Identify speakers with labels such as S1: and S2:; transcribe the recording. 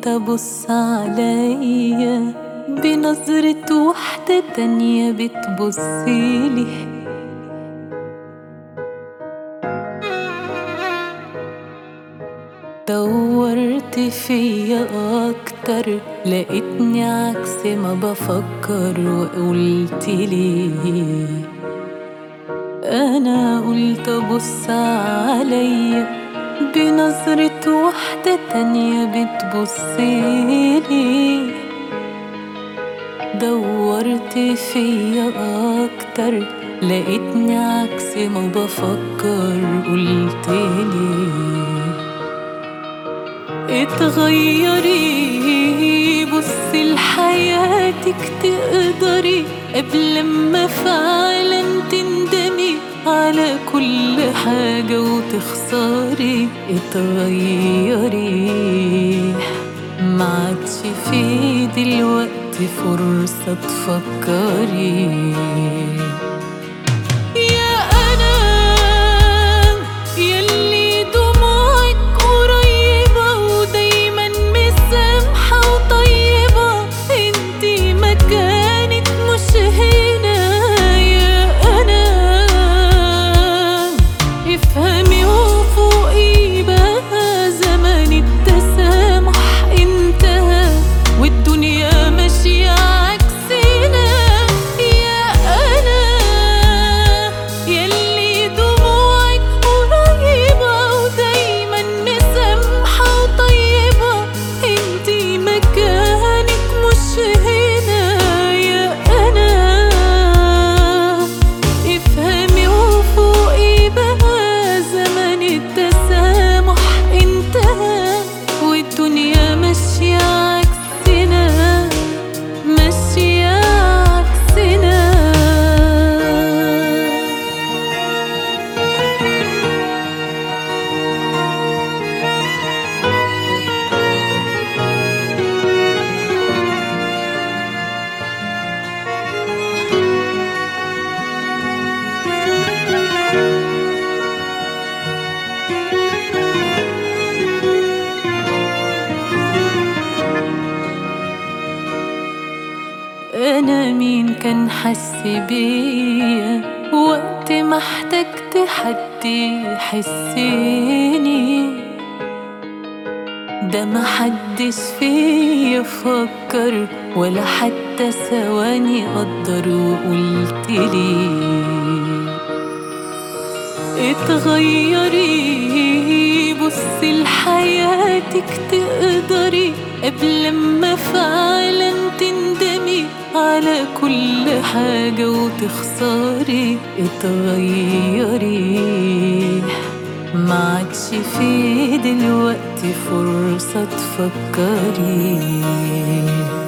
S1: قلت ابص عليا بنظرة واحدة تانية بتبصيلي دورت فيا اكتر لقيتني عكس ما بفكر وقلت لي انا قلت ابص عليا بنظرة واحدة تانية بتبصيلي دورت فيا اكتر لقيتني عكس ما بفكر قلتلي اتغيري بصي لحياتك تقدري قبل ما فعلا تندمي على كل حاجة وتخسري اتغيري ما عادش في دلوقتي فرصة تفكري يا أنا يلي دموعك قريبة ودايما مسامحة وطيبة انتي مكانك مش هنا يا أنا افهمي وفوقي بقى زمن التسامح انتهى والدنيا ماشية عكسنا يا أنا يلي دموعك قريبة ودايما مسامحة وطيبة انتي مكانك مش هنا يا أنا افهمي وفوقي بقى زمن التسامح انتهى والدنيا ماشية عكسنا ماشية عكسنا أنا مين كان حس بيا وقت ما احتجت حد يحسني ده ما حدش فيا فكر ولا حتى ثواني قدر وقلت لي اتغيري بصي لحياتك تقدري قبل ما فعلا تندمي على كل حاجة وتخسري اتغيري ما عادش في دلوقتي فرصة تفكري